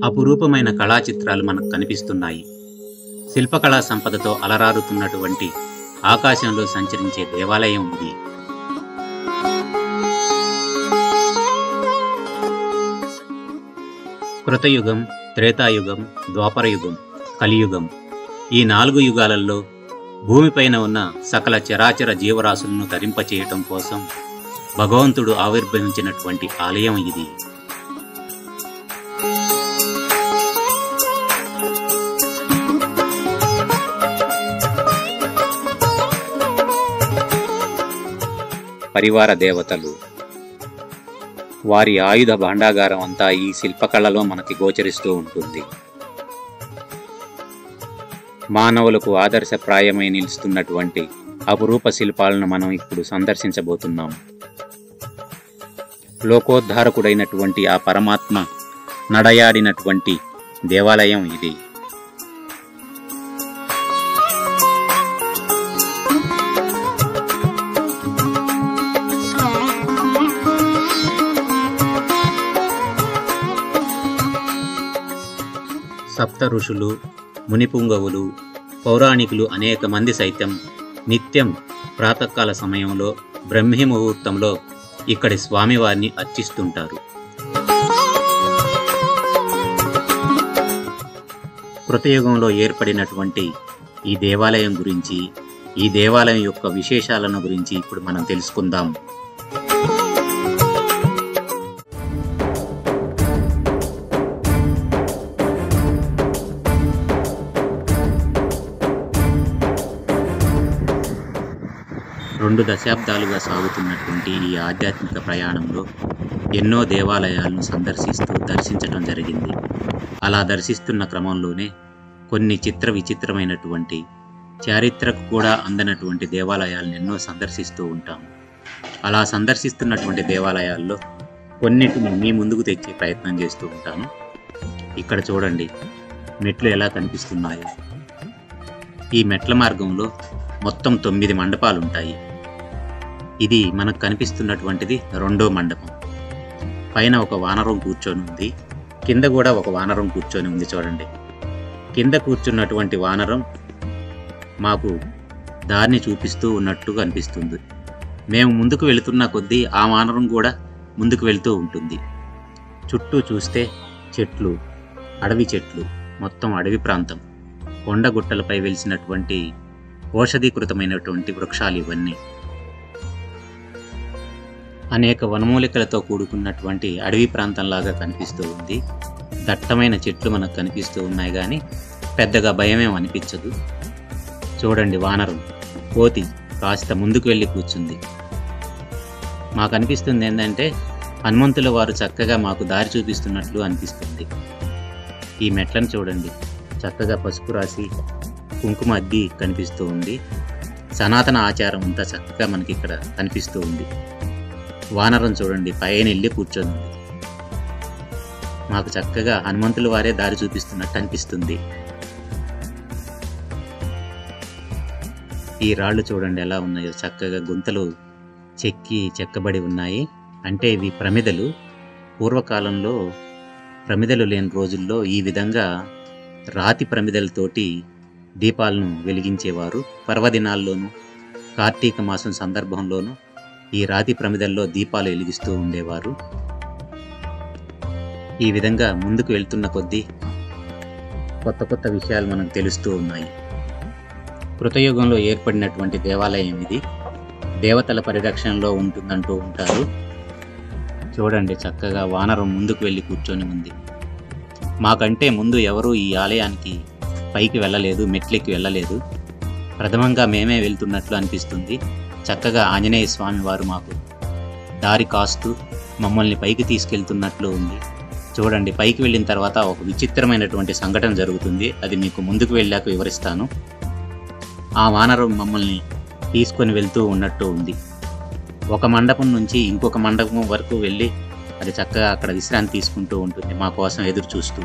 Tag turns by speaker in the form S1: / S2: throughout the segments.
S1: అపురూపమైన కళా చిత్రాలు మనకు కనిపిస్తున్నాయి శిల్పకళా సంపదతో అలరారుతున్నటువంటి ఆకాశంలో సంచరించే దేవాలయం ఇది కృతయుగం త్రేతాయుగం ద్వాపరయుగం కలియుగం ఈ నాలుగు యుగాలలో భూమిపైన ఉన్న సకల చరాచర జీవరాశులను తరింపచేయటం కోసం భగవంతుడు ఆవిర్భవించినటువంటి ఆలయం ఇది పరివార దేవతలు వారి ఆయుధ భాండాగారం అంతా ఈ శిల్పకళలో మనకి గోచరిస్తూ ఉంటుంది మానవులకు ఆదర్శప్రాయమై నిలుస్తున్నటువంటి అపురూప శిల్పాలను మనం ఇప్పుడు సందర్శించబోతున్నాం లోకోద్ధారకుడైనటువంటి ఆ పరమాత్మ నడయాడినటువంటి దేవాలయం ఇది సప్త ఋషులు మునిపుంగవులు పౌరాణికులు అనేక మంది సైతం నిత్యం ప్రాతకాల సమయంలో బ్రహ్మీ ముహూర్తంలో ఇక్కడి స్వామివారిని అర్చిస్తుంటారు కృతయుగంలో ఏర్పడినటువంటి ఈ దేవాలయం గురించి ఈ దేవాలయం యొక్క విశేషాలను గురించి ఇప్పుడు మనం తెలుసుకుందాం రెండు దశాబ్దాలుగా సాగుతున్నటువంటి ఈ ఆధ్యాత్మిక ప్రయాణంలో ఎన్నో దేవాలయాలను సందర్శిస్తూ దర్శించడం జరిగింది అలా దర్శిస్తున్న క్రమంలోనే కొన్ని చిత్ర విచిత్రమైనటువంటి చారిత్రకు కూడా అందనటువంటి దేవాలయాలను ఎన్నో సందర్శిస్తూ ఉంటాము అలా సందర్శిస్తున్నటువంటి దేవాలయాల్లో కొన్నిటిని మీ ముందుకు తెచ్చే ప్రయత్నం చేస్తూ ఉంటాను ఇక్కడ చూడండి మెట్లు ఎలా కనిపిస్తున్నాయో ఈ మెట్ల మార్గంలో మొత్తం తొమ్మిది మండపాలు ఉంటాయి ఇది మనకు కనిపిస్తున్నటువంటిది రెండో మండపం పైన ఒక వానరం కూర్చొని ఉంది కింద కూడా ఒక వానరం కూర్చొని ఉంది చూడండి కింద కూర్చున్నటువంటి వానరం మాకు దారిని చూపిస్తూ ఉన్నట్టు కనిపిస్తుంది మేము ముందుకు వెళుతున్న కొద్దీ ఆ వానరం కూడా ముందుకు వెళ్తూ ఉంటుంది చుట్టూ చూస్తే చెట్లు అడవి చెట్లు మొత్తం అడవి ప్రాంతం కొండ గుట్టలపై వెలిసినటువంటి ఔషధీకృతమైనటువంటి వృక్షాలు ఇవన్నీ అనేక వనమూలికలతో కూడుకున్నటువంటి అడవి ప్రాంతంలాగా కనిపిస్తూ ఉంది దట్టమైన చెట్లు మనకు కనిపిస్తూ ఉన్నాయి కానీ పెద్దగా భయమేం అనిపించదు చూడండి వానరం కోతి కాస్త ముందుకు వెళ్ళి కూర్చుంది మాకు అనిపిస్తుంది ఏంటంటే హనుమంతుల వారు చక్కగా మాకు దారి చూపిస్తున్నట్లు అనిపిస్తుంది ఈ మెట్లను చూడండి చక్కగా పసుపు రాసి కుంకుమ అద్ది కనిపిస్తూ ఉంది సనాతన ఆచారం అంతా చక్కగా మనకి ఇక్కడ కనిపిస్తూ ఉంది వానరం చూడండి పైన వెళ్ళి కూర్చొని ఉంది మాకు చక్కగా హనుమంతుల వారే దారి చూపిస్తున్నట్టు అనిపిస్తుంది ఈ రాళ్ళు చూడండి ఎలా ఉన్నాయో చక్కగా గుంతలు చెక్కి చెక్కబడి ఉన్నాయి అంటే ఇవి ప్రమిదలు పూర్వకాలంలో ప్రమిదలు లేని రోజుల్లో ఈ విధంగా రాతి ప్రమిదలతోటి దీపాలను వెలిగించేవారు పర్వదినాల్లోనూ కార్తీక మాసం సందర్భంలోనూ ఈ రాతి ప్రమిదల్లో దీపాలు వెలిగిస్తూ ఉండేవారు ఈ విధంగా ముందుకు వెళ్తున్న కొద్దీ కొత్త కొత్త విషయాలు మనకు తెలుస్తూ ఉన్నాయి కృతయుగంలో ఏర్పడినటువంటి దేవాలయం ఇది దేవతల పరిరక్షణలో ఉంటుందంటూ ఉంటారు చూడండి చక్కగా వానరం ముందుకు వెళ్ళి కూర్చొని ఉంది మాకంటే ముందు ఎవరూ ఈ ఆలయానికి పైకి వెళ్ళలేదు మెట్లెక్కి వెళ్ళలేదు ప్రథమంగా మేమే వెళ్తున్నట్లు అనిపిస్తుంది చక్కగా ఆంజనేయ స్వామి వారు మాకు దారి కాస్తూ మమ్మల్ని పైకి తీసుకెళ్తున్నట్లు ఉంది చూడండి పైకి వెళ్ళిన తర్వాత ఒక విచిత్రమైనటువంటి సంఘటన జరుగుతుంది అది మీకు ముందుకు వెళ్ళాక వివరిస్తాను ఆ వానరం మమ్మల్ని తీసుకొని వెళ్తూ ఉన్నట్టు ఉంది ఒక మండపం నుంచి ఇంకొక మండపం వరకు వెళ్ళి అది చక్కగా అక్కడ విశ్రాంతి తీసుకుంటూ ఉంటుంది మా కోసం ఎదురు చూస్తూ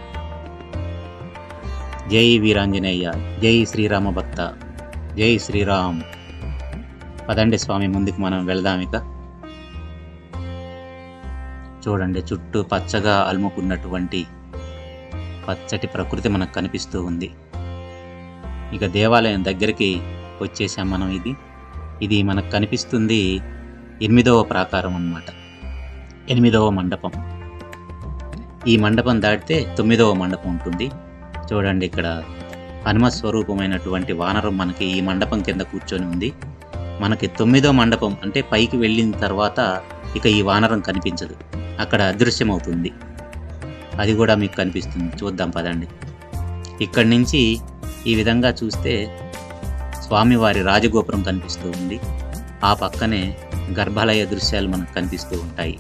S1: జై వీరాంజనేయ జై శ్రీరామ భక్త జై శ్రీరామ్ పదండి స్వామి ముందుకు మనం వెళదాం ఇక చూడండి చుట్టూ పచ్చగా అలుముకున్నటువంటి పచ్చటి ప్రకృతి మనకు కనిపిస్తూ ఉంది ఇక దేవాలయం దగ్గరికి వచ్చేసాం మనం ఇది ఇది మనకు కనిపిస్తుంది ఎనిమిదవ ప్రాకారం అన్నమాట ఎనిమిదవ మండపం ఈ మండపం దాటితే తొమ్మిదవ మండపం ఉంటుంది చూడండి ఇక్కడ హనుమ స్వరూపమైనటువంటి వానరం మనకి ఈ మండపం కింద కూర్చొని ఉంది మనకి తొమ్మిదో మండపం అంటే పైకి వెళ్ళిన తర్వాత ఇక ఈ వానరం కనిపించదు అక్కడ అదృశ్యమవుతుంది అది కూడా మీకు కనిపిస్తుంది చూద్దాం పదండి ఇక్కడి నుంచి ఈ విధంగా చూస్తే స్వామివారి రాజగోపురం కనిపిస్తూ ఉంది ఆ పక్కనే గర్భాలయ దృశ్యాలు మనకు కనిపిస్తూ ఉంటాయి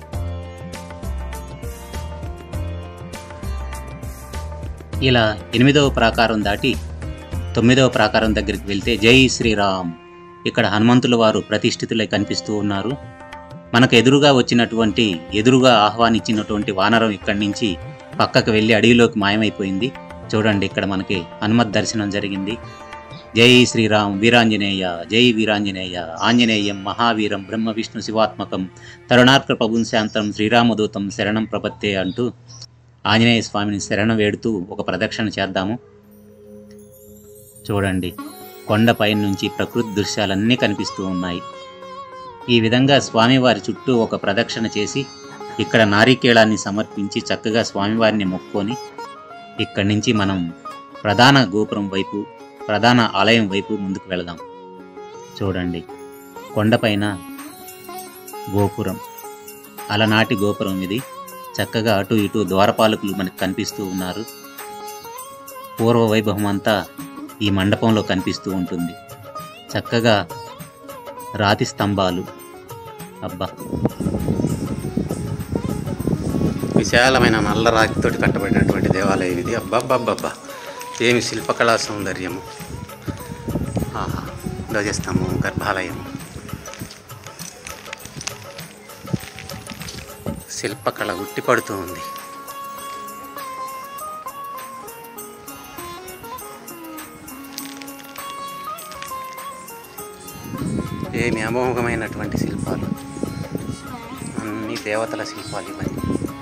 S1: ఇలా ఎనిమిదవ ప్రాకారం దాటి తొమ్మిదవ ప్రాకారం దగ్గరికి వెళ్తే జై శ్రీరామ్ ఇక్కడ హనుమంతుల వారు ప్రతిష్ఠితులై కనిపిస్తూ ఉన్నారు మనకు ఎదురుగా వచ్చినటువంటి ఎదురుగా ఆహ్వానించినటువంటి వానరం ఇక్కడి నుంచి పక్కకు వెళ్ళి అడవిలోకి మాయమైపోయింది చూడండి ఇక్కడ మనకి హనుమత్ దర్శనం జరిగింది జై శ్రీరామ్ వీరాంజనేయ జై వీరాంజనేయ ఆంజనేయం మహావీరం బ్రహ్మ విష్ణు శివాత్మకం తరుణార్క ప్రభుం శాంతం శ్రీరామదూతం శరణం ప్రపత్తే అంటూ ఆంజనేయ స్వామిని శరణ వేడుతూ ఒక ప్రదక్షిణ చేద్దాము చూడండి కొండపై నుంచి ప్రకృతి దృశ్యాలన్నీ కనిపిస్తూ ఉన్నాయి ఈ విధంగా స్వామివారి చుట్టూ ఒక ప్రదక్షిణ చేసి ఇక్కడ నారికేళాన్ని సమర్పించి చక్కగా స్వామివారిని మొక్కుకొని ఇక్కడి నుంచి మనం ప్రధాన గోపురం వైపు ప్రధాన ఆలయం వైపు ముందుకు వెళదాం చూడండి కొండపైన గోపురం అలనాటి గోపురం ఇది చక్కగా అటు ఇటు ద్వారపాలకులు మనకు కనిపిస్తూ ఉన్నారు పూర్వ వైభవం అంతా ఈ మండపంలో కనిపిస్తూ ఉంటుంది చక్కగా రాతి స్తంభాలు అబ్బా
S2: విశాలమైన నల్ల రాతితోటి కట్టబడినటువంటి దేవాలయం ఇది అబ్బబ్బబ్బబ్బా ఏమి శిల్పకళా సౌందర్యము ఆహా ధ్వజస్తంభం గర్భాలయం శిల్పకళ ఉట్టిపడుతూ ఉంది ఏమి అమోఘమైనటువంటి శిల్పాలు అన్ని దేవతల శిల్పాలు ఇవన్నీ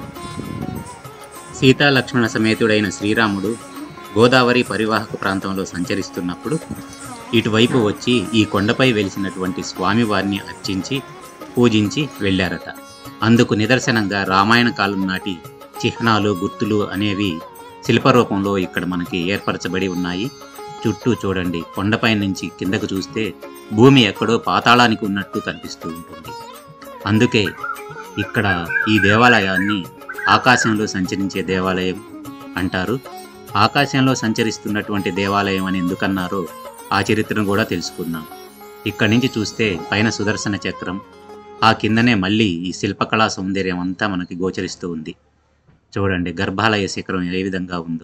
S1: సీతా లక్ష్మణ సమేతుడైన శ్రీరాముడు గోదావరి పరివాహక ప్రాంతంలో సంచరిస్తున్నప్పుడు ఇటువైపు వచ్చి ఈ కొండపై వెలిసినటువంటి స్వామివారిని అర్చించి పూజించి వెళ్ళారట అందుకు నిదర్శనంగా రామాయణ కాలం నాటి చిహ్నాలు గుర్తులు అనేవి శిల్పరూపంలో ఇక్కడ మనకి ఏర్పరచబడి ఉన్నాయి చుట్టూ చూడండి కొండపై నుంచి కిందకు చూస్తే భూమి ఎక్కడో పాతాళానికి ఉన్నట్టు కనిపిస్తూ ఉంటుంది అందుకే ఇక్కడ ఈ దేవాలయాన్ని ఆకాశంలో సంచరించే దేవాలయం అంటారు ఆకాశంలో సంచరిస్తున్నటువంటి దేవాలయం అని ఎందుకన్నారో ఆ చరిత్రను కూడా తెలుసుకుందాం ఇక్కడి నుంచి చూస్తే పైన సుదర్శన చక్రం ఆ కిందనే మళ్ళీ ఈ శిల్పకళా సౌందర్యం అంతా మనకి గోచరిస్తూ ఉంది చూడండి గర్భాలయ శిఖరం ఏ విధంగా ఉందో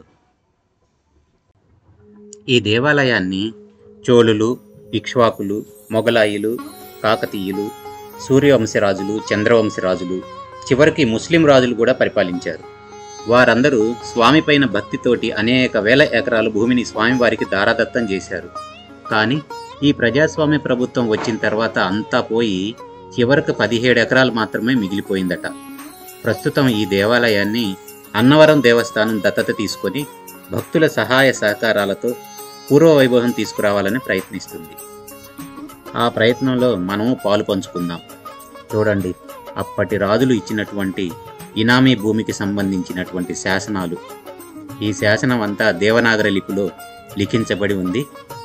S1: ఈ దేవాలయాన్ని చోళులు ఇక్ష్వాకులు మొఘలాయులు కాకతీయులు సూర్యవంశరాజులు చంద్రవంశరాజులు చివరికి ముస్లిం రాజులు కూడా పరిపాలించారు వారందరూ స్వామిపైన భక్తితోటి అనేక వేల ఎకరాల భూమిని స్వామివారికి దారాదత్తం చేశారు కానీ ఈ ప్రజాస్వామ్య ప్రభుత్వం వచ్చిన తర్వాత అంతా పోయి చివరకు పదిహేడు ఎకరాలు మాత్రమే మిగిలిపోయిందట ప్రస్తుతం ఈ దేవాలయాన్ని అన్నవరం దేవస్థానం దత్తత తీసుకొని భక్తుల సహాయ సహకారాలతో పూర్వ వైభవం తీసుకురావాలని ప్రయత్నిస్తుంది ఆ ప్రయత్నంలో మనము పాలు పంచుకుందాం చూడండి అప్పటి రాజులు ఇచ్చినటువంటి ఇనామీ భూమికి సంబంధించినటువంటి శాసనాలు ఈ శాసనం అంతా దేవనాగరి లిపిలో లిఖించబడి ఉంది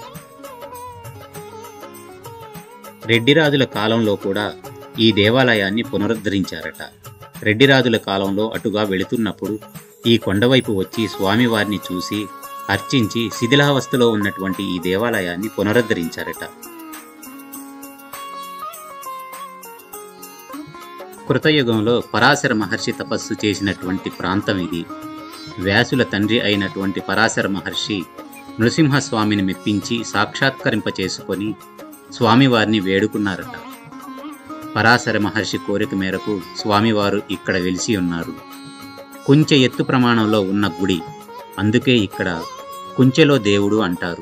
S1: రెడ్డి రాజుల కాలంలో కూడా ఈ దేవాలయాన్ని పునరుద్ధరించారట రెడ్డి రాజుల కాలంలో అటుగా వెళుతున్నప్పుడు ఈ కొండవైపు వచ్చి స్వామివారిని చూసి అర్చించి శిథిలావస్థలో ఉన్నటువంటి ఈ దేవాలయాన్ని పునరుద్ధరించారట కృతయుగంలో పరాశర మహర్షి తపస్సు చేసినటువంటి ప్రాంతం ఇది వ్యాసుల తండ్రి అయినటువంటి పరాశర మహర్షి నృసింహస్వామిని మెప్పించి సాక్షాత్కరింప చేసుకొని స్వామివారిని వేడుకున్నారట పరాశర మహర్షి కోరిక మేరకు స్వామివారు ఇక్కడ వెలిసి ఉన్నారు కుంచె ఎత్తు ప్రమాణంలో ఉన్న గుడి అందుకే ఇక్కడ కుంచెలో దేవుడు అంటారు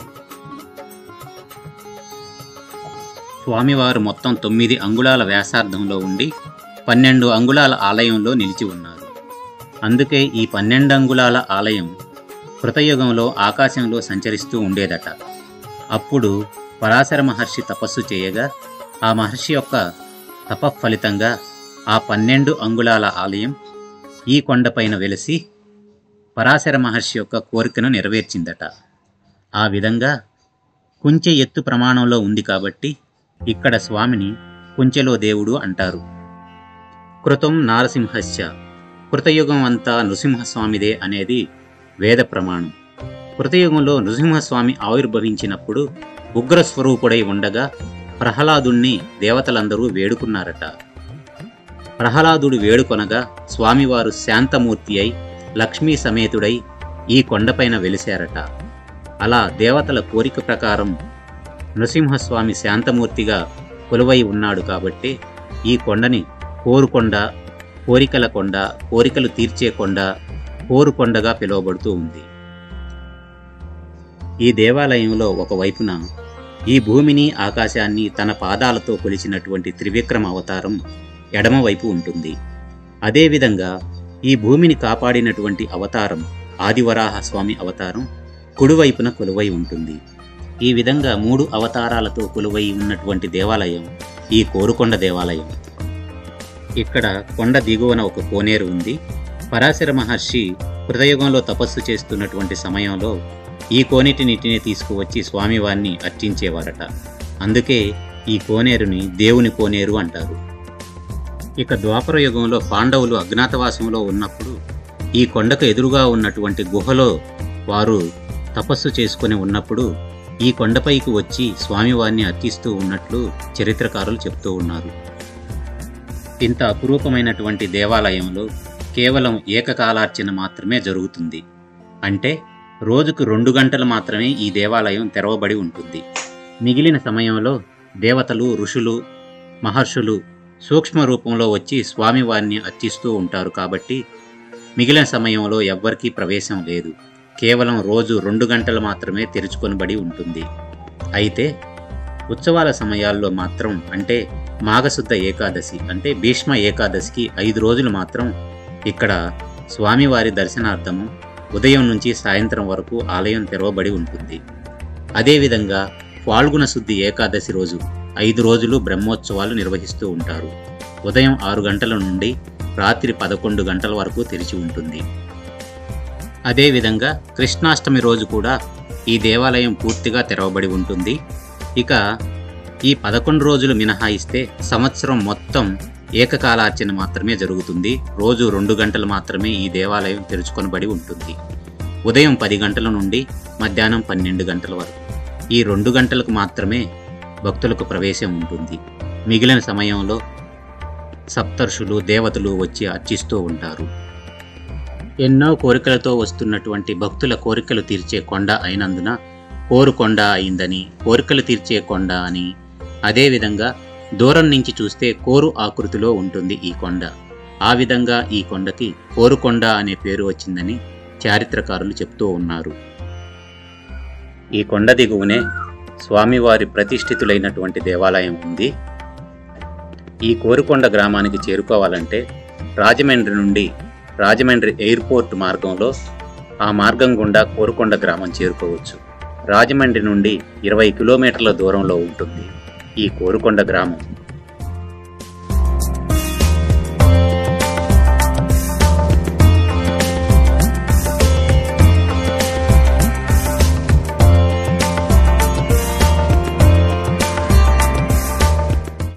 S1: స్వామివారు మొత్తం తొమ్మిది అంగుళాల వ్యాసార్థంలో ఉండి పన్నెండు అంగుళాల ఆలయంలో నిలిచి ఉన్నారు అందుకే ఈ పన్నెండు అంగుళాల ఆలయం కృతయుగంలో ఆకాశంలో సంచరిస్తూ ఉండేదట అప్పుడు పరాశర మహర్షి తపస్సు చేయగా ఆ మహర్షి యొక్క తపఫలితంగా ఆ పన్నెండు అంగుళాల ఆలయం ఈ కొండపైన వెలిసి పరాశర మహర్షి యొక్క కోరికను నెరవేర్చిందట ఆ విధంగా కుంచె ఎత్తు ప్రమాణంలో ఉంది కాబట్టి ఇక్కడ స్వామిని కుంచెలో దేవుడు అంటారు కృతం నారసింహస్య కృతయుగం అంతా నృసింహస్వామిదే అనేది వేద ప్రమాణం కృతయుగంలో నృసింహస్వామి ఆవిర్భవించినప్పుడు ఉగ్రస్వరూపుడై ఉండగా ప్రహ్లాదుణ్ణి దేవతలందరూ వేడుకున్నారట ప్రహ్లాదుడు వేడుకొనగా స్వామివారు శాంతమూర్తి అయి లక్ష్మీ సమేతుడై ఈ కొండపైన వెలిశారట అలా దేవతల కోరిక ప్రకారం నృసింహస్వామి శాంతమూర్తిగా కొలువై ఉన్నాడు కాబట్టి ఈ కొండని కోరుకొండ కోరికల కొండ కోరికలు తీర్చే కొండ కోరుకొండగా పిలువబడుతూ ఉంది ఈ దేవాలయంలో ఒకవైపున ఈ భూమిని ఆకాశాన్ని తన పాదాలతో కొలిచినటువంటి త్రివిక్రమ అవతారం ఎడమవైపు ఉంటుంది అదేవిధంగా ఈ భూమిని కాపాడినటువంటి అవతారం ఆదివరాహ స్వామి అవతారం కుడివైపున కొలువై ఉంటుంది ఈ విధంగా మూడు అవతారాలతో కొలువై ఉన్నటువంటి దేవాలయం ఈ కోరుకొండ దేవాలయం ఇక్కడ కొండ దిగువన ఒక కోనేరు ఉంది పరాశర మహర్షి హృదయుగంలో తపస్సు చేస్తున్నటువంటి సమయంలో ఈ కోనేటి నీటిని తీసుకువచ్చి స్వామివారిని అర్చించేవారట అందుకే ఈ కోనేరుని దేవుని కోనేరు అంటారు ఇక ద్వాపర యుగంలో పాండవులు అజ్ఞాతవాసంలో ఉన్నప్పుడు ఈ కొండకు ఎదురుగా ఉన్నటువంటి గుహలో వారు తపస్సు చేసుకుని ఉన్నప్పుడు ఈ కొండపైకి వచ్చి స్వామివారిని అర్చిస్తూ ఉన్నట్లు చరిత్రకారులు చెప్తూ ఉన్నారు ఇంత అపురూపమైనటువంటి దేవాలయంలో కేవలం ఏకకాలార్చన మాత్రమే జరుగుతుంది అంటే రోజుకు రెండు గంటలు మాత్రమే ఈ దేవాలయం తెరవబడి ఉంటుంది మిగిలిన సమయంలో దేవతలు ఋషులు మహర్షులు సూక్ష్మ రూపంలో వచ్చి స్వామివారిని అర్చిస్తూ ఉంటారు కాబట్టి మిగిలిన సమయంలో ఎవ్వరికీ ప్రవేశం లేదు కేవలం రోజు రెండు గంటలు మాత్రమే తెరుచుకొనబడి ఉంటుంది అయితే ఉత్సవాల సమయాల్లో మాత్రం అంటే మాఘశుద్ధ ఏకాదశి అంటే భీష్మ ఏకాదశికి ఐదు రోజులు మాత్రం ఇక్కడ స్వామివారి దర్శనార్థము ఉదయం నుంచి సాయంత్రం వరకు ఆలయం తెరవబడి ఉంటుంది అదేవిధంగా ఫాల్గుణ శుద్ధి ఏకాదశి రోజు ఐదు రోజులు బ్రహ్మోత్సవాలు నిర్వహిస్తూ ఉంటారు ఉదయం ఆరు గంటల నుండి రాత్రి పదకొండు గంటల వరకు తెరిచి ఉంటుంది అదేవిధంగా కృష్ణాష్టమి రోజు కూడా ఈ దేవాలయం పూర్తిగా తెరవబడి ఉంటుంది ఇక ఈ పదకొండు రోజులు మినహాయిస్తే సంవత్సరం మొత్తం ఏకకాలార్చన మాత్రమే జరుగుతుంది రోజు రెండు గంటలు మాత్రమే ఈ దేవాలయం తెరుచుకొనబడి ఉంటుంది ఉదయం పది గంటల నుండి మధ్యాహ్నం పన్నెండు గంటల వరకు ఈ రెండు గంటలకు మాత్రమే భక్తులకు ప్రవేశం ఉంటుంది మిగిలిన సమయంలో సప్తర్షులు దేవతలు వచ్చి అర్చిస్తూ ఉంటారు ఎన్నో కోరికలతో వస్తున్నటువంటి భక్తుల కోరికలు తీర్చే కొండ అయినందున కోరుకొండ అయిందని కోరికలు తీర్చే కొండ అని అదేవిధంగా దూరం నుంచి చూస్తే కోరు ఆకృతిలో ఉంటుంది ఈ కొండ ఆ విధంగా ఈ కొండకి కోరుకొండ అనే పేరు వచ్చిందని చారిత్రకారులు చెప్తూ ఉన్నారు ఈ కొండ దిగువనే స్వామివారి ప్రతిష్ఠితులైనటువంటి దేవాలయం ఉంది ఈ కోరుకొండ గ్రామానికి చేరుకోవాలంటే రాజమండ్రి నుండి రాజమండ్రి ఎయిర్పోర్ట్ మార్గంలో ఆ మార్గం గుండా కోరుకొండ గ్రామం చేరుకోవచ్చు రాజమండ్రి నుండి ఇరవై కిలోమీటర్ల దూరంలో ఉంటుంది ఈ కోరుకొండ గ్రామం